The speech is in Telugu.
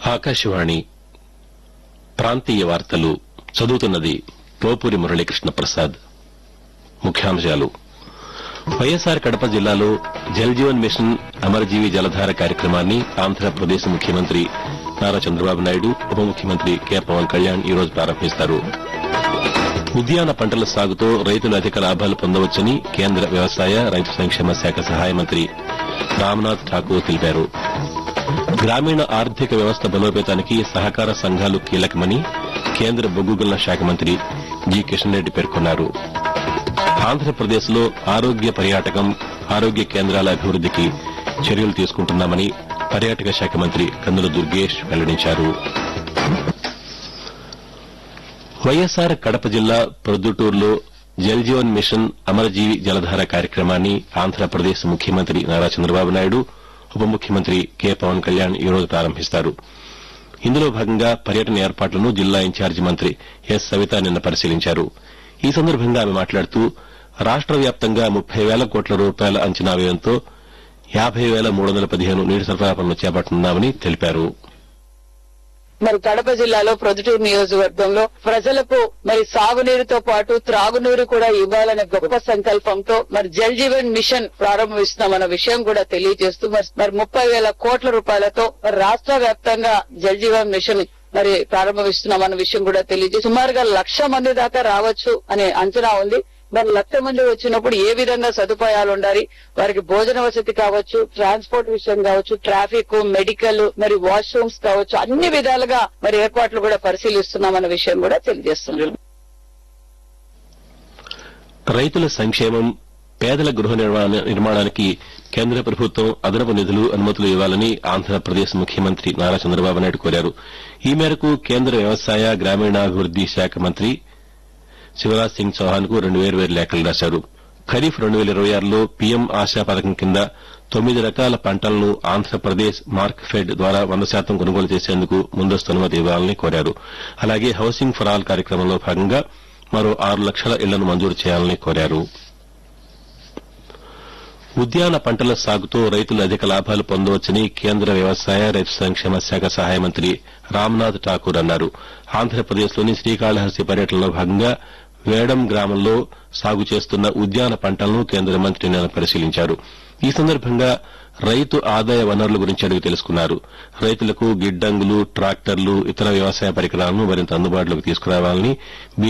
ఆకాశవాణి ప్రాంతీయ వార్తలు చదువుతున్నది పోపూరి మురళీకృష్ణ ప్రసాద్ ముఖ్యాంశాలు వైఎస్సార్ కడప జిల్లాలో జల్ జీవన్ మిషన్ అమరజీవి జలధార కార్యక్రమాన్ని ఆంధ్రప్రదేశ్ ముఖ్యమంత్రి నారా చంద్రబాబు నాయుడు ఉప ముఖ్యమంత్రి కె పవన్ కళ్యాణ్ ఈ రోజు ప్రారంభిస్తారు ఉద్యాన పంటల సాగుతో రైతులు అధిక లాభాలు పొందవచ్చని కేంద్ర వ్యవసాయ రైతు సంక్షేమ శాఖ సహాయ మంత్రి రామ్నాథ్ ఠాకూర్ తెలిపారు గ్రామీణ ఆర్థిక వ్యవస్థ బలోపేతానికి సహకార సంఘాలు కీలకమని కేంద్ర బొగ్గు గనుల శాఖ మంత్రి జి కిషన్ రెడ్డి పేర్కొన్నారు ఆంధ్రప్రదేశ్లో ఆరోగ్య పర్యాటకం ఆరోగ్య కేంద్రాల అభివృద్దికి చర్యలు తీసుకుంటున్నామని పర్యాటక శాఖ మంత్రి కందుల దుర్గేష్ వెల్లడించారు వైఎస్సార్ కడప జిల్లా ప్రొద్దుటూరులో జల్ జీవన్ మిషన్ అమరజీవి జలధార కార్యక్రమాన్ని ఆంధ్రప్రదేశ్ ముఖ్యమంత్రి నారా చంద్రబాబు నాయుడు ఉప ముఖ్యమంత్రి కె పవన్ కళ్యాణ్ ఈ రోజు ప్రారంభిస్తారు ఇందులో భాగంగా పర్యటన ఏర్పాట్లను జిల్లా ఇన్ఛార్జి మంత్రి ఎస్ సవిత నిన్న పరిశీలించారు ఈ సందర్భంగా ఆమె మాట్లాడుతూ రాష్ట వ్యాప్తంగా ముప్పై వేల కోట్ల రూపాయల అంచనా వ్యయంతో యాబై వేల మూడు వందల పదిహేను నీటి సరఫరా పనులు చేపట్టనున్నామని తెలిపారు మరి కడప జిల్లాలో ప్రొద్దుటూరు నియోజకవర్గంలో ప్రజలకు మరి సాగునీరుతో పాటు త్రాగునీరు కూడా ఇవ్వాలనే గొప్ప సంకల్పంతో మరి జల్ జీవన్ మిషన్ ప్రారంభిస్తున్నామన్న విషయం కూడా తెలియజేస్తూ మరి మరి ముప్పై వేల కోట్ల రూపాయలతో మరి రాష్ట్ర వ్యాప్తంగా జల్ జీవన్ మిషన్ మరి ప్రారంభిస్తున్నామన్న విషయం కూడా తెలియజేసి సుమారుగా లక్ష మంది దాకా రావచ్చు అనే అంచనా ఉంది మరి లక్ష మంది వచ్చినప్పుడు ఏ విధంగా సదుపాయాలు ఉండాలి వారికి భోజన వసతి కావచ్చు ట్రాన్స్పోర్ట్ విషయం కావచ్చు ట్రాఫిక్ మెడికల్ మరి వాష్రూమ్స్ కావచ్చు అన్ని విధాలుగా మరి ఏర్పాట్లు కూడా పరిశీలిస్తున్నామన్న విషయం కూడా తెలియజేస్తున్నాం రైతుల సంక్షేమం పేదల గృహ నిర్మాణ- నిర్మాణానికి కేంద్ర ప్రభుత్వం అదనపు నిధులు అనుమతులు ఇవ్వాలని ఆంధ్రప్రదేశ్ ముఖ్యమంత్రి నారా చంద్రబాబు నాయుడు కోరారు ఈ మేరకు కేంద్ర వ్యవసాయ గ్రామీణాభివృద్ది శాఖ మంత్రి శివరాజ్ సింగ్ చౌహాన్ కు రెండు వేరు వేరు లేఖలు రాశారు ఖరీఫ్ రెండు వేల ఇరవై ఆరులో పీఎం ఆశా పథకం కింద తొమ్మిది రకాల పంటలను ఆంధ్రప్రదేశ్ మార్క్ ఫెడ్ ద్వారా వంద శాతం కొనుగోలు చేసేందుకు ముందస్తు అనుమతి ఇవ్వాలని కోరారు అలాగే హౌసింగ్ ఫర్ ఆల్ కార్యక్రమంలో భాగంగా మరో ఆరు లక్షల ఇళ్లను మంజూరు చేయాలని కోరారు ఉద్యాన పంటల సాగుతో రైతులు అధిక లాభాలు పొందవచ్చని కేంద్ర వ్యవసాయ రైతు సంక్షేమ శాఖ సహాయ మంత్రి రామ్నాథ్ ఠాకూర్ అన్నారు ఆంధ్రప్రదేశ్లోని శ్రీకాళహస్తి పర్యటనలో భాగంగా వేడం గ్రామంలో సాగు చేస్తున్న ఉద్యాన పంటలను కేంద్ర మంత్రి నిన్న పరిశీలించారు ఈ సందర్భంగా రైతు ఆదాయ వనరుల గురించి అడిగి తెలుసుకున్నారు రైతులకు గిడ్డంగులు ట్రాక్టర్లు ఇతర వ్యవసాయ పరికరాలను మరింత అందుబాటులోకి తీసుకురావాలని